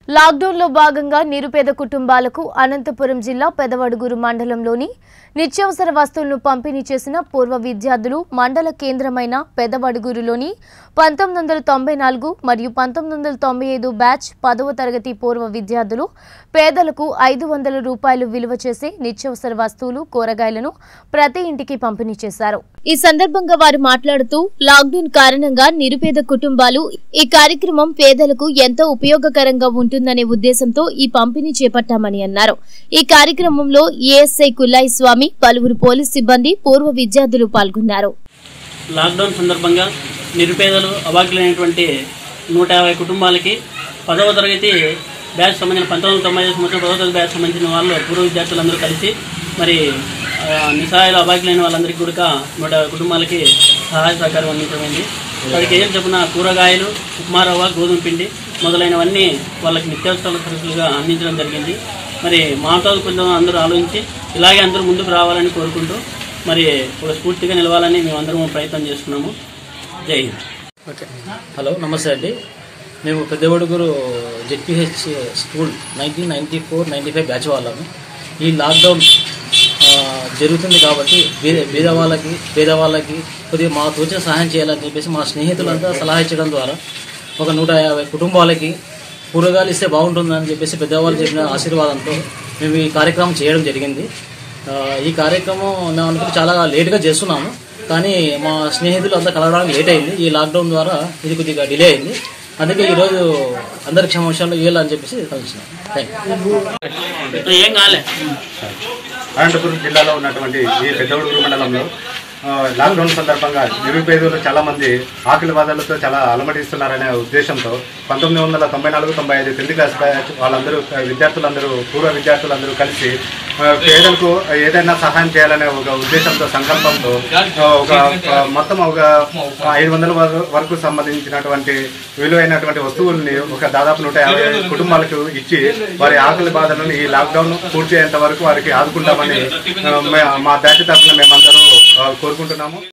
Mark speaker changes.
Speaker 1: లాక్డౌన్లో భాగంగా నిరుపేద కుటుంబాలకు అనంతపురం జిల్లా పెదవడుగురు మండలంలోని నిత్యావసర వస్తువులను పంపిణీ చేసిన పూర్వ విద్యార్థులు మండల కేంద్రమైన పెదవడుగురులోని పంతొమ్మిది వందల తొంభై నాలుగు మరియు పంతొమ్మిది వందల తొంభై ఐదు బ్యాచ్ పదవ తరగతి పూర్వ విద్యార్థులు పేదలకు ఐదు వందల రూపాయలు విలువ చేసే నిత్యావసర వస్తువులు కూరగాయలను ప్రతి ఇంటికి పంపిణీ చేశారు ఈ సందర్భంగా వారు మాట్లాడుతూ లాక్డౌన్ కారణంగా నిరుపేద కుటుంబాలు ఈ కార్యక్రమం పేదలకు ఎంతో ఉపయోగకరంగా ఉంటుందనే ఉద్దేశంతో ఈ పంపిణీ చేపట్టామని అన్నారు ఈ కార్యక్రమంలో ఏఎస్ఐ కుల్లాయి స్వామి పలువురు పోలీస్ సిబ్బంది పూర్వ విద్యార్థులు పాల్గొన్నారు
Speaker 2: లాక్డౌన్ సందర్భంగా నిరుపేదలు అభాగ్యులైనటువంటి నూట యాభై కుటుంబాలకి పదవ తరగతి బ్యాచ్ సంబంధించిన పంతొమ్మిది వందల తొంభై ఐదు సంవత్సరం పదవ తరగతి బ్యాచ్ సంబంధించిన వాళ్ళు పూర్వ విద్యార్థులందరూ కలిసి మరి ఆ, నిస్సహాయాలు అభాగ్యులైన వాళ్ళందరికీ కూడా నూట యాభై కుటుంబాలకి సహాయ సహకారం అందించమైంది పది కేజీలు చొప్పున కూరగాయలు ఉప్మా రవ్వ గోధుమ పిండి మొదలైనవన్నీ వాళ్ళకి నిత్యావసర సరుకులుగా అందించడం జరిగింది మరి మాతో కొంచెం అందరూ ఆలోచించి ఇలాగే అందరూ ముందుకు రావాలని కోరుకుంటూ మరి ఒక స్ఫూర్తిగా నిలవాలని మేమందరం ప్రయత్నం చేస్తున్నాము జై హింద్
Speaker 3: ఓకే హలో నమస్తే అండి మేము పెద్దవడుగురు ZPH school nineteen ninety four ninety five batch వాళ్ళము ఈ లాక్డౌన్ ఆ, జరుగుతుంది కాబట్టి బీద బీదవాళ్ళకి పేదవాళ్ళకి కొద్దిగా మా తోచిన సహాయం చేయాలని చెప్పేసి మా స్నేహితులంతా సలహా ఇచ్చడం ద్వారా ఒక నూట యాభై కుటుంబాలకి కూరగాయలు ఇస్తే బాగుంటుందని చెప్పేసి పెద్దవాళ్ళు చెప్పిన ఆశీర్వాదంతో మేము ఈ కార్యక్రమం చేయడం జరిగింది ఆ, ఈ కార్యక్రమం మేము అనుకుంటే చాలా లేట్గా చేస్తున్నాము కానీ మా స్నేహితులు అంతా కలవడానికి లేట్ అయింది ఈ లాక్డౌన్ ద్వారా ఇది కొద్దిగా డిలే అయింది అందుకే ఈరోజు అందరి క్షమాంశాలు ఇవ్వాలని చెప్పేసి కలిసినాం థ్యాంక్ యూ
Speaker 2: ఏం కాలే
Speaker 4: అనంతపురం జిల్లాలో ఉన్నటువంటి ఈ పెద్దవుడుగురు మండలంలో ఆ, లాక్డౌన్ సందర్భంగా నిరుపేదలు చాలా మంది ఆకలి బాధలతో చాలా అలమటిస్తున్నారనే ఉద్దేశంతో పంతొమ్మిది వందల తొంభై నాలుగు తొంభై ఐదు టెన్త్ క్లాస్ బ్యాచ్ వాళ్ళందరూ ఆ, విద్యార్థులందరూ పూర్వ విద్యార్థులందరూ కలిసి ఆ, పేదలకు ఏదైనా సహాయం చేయాలనే ఒక ఉద్దేశంతో సంకల్పంతో ఆ, ఒక ఆ, మొత్తం ఒక ఐదు వందల వర- వరకు సంబంధించినటువంటి విలువైనటువంటి వస్తువుల్ని ఒక దాదాపు నూట యాభై కుటుంబాలకు ఇచ్చి వారి ఆకలి బాధలను ఈ లాక్డౌన్ పూర్తి అయ్యేంత వరకు వారికి ఆదుకుంటామని ఆ, మే- మా బ్యాచ్ తరఫున మేమందరూ ఆ, కోరుకుంటున్నాము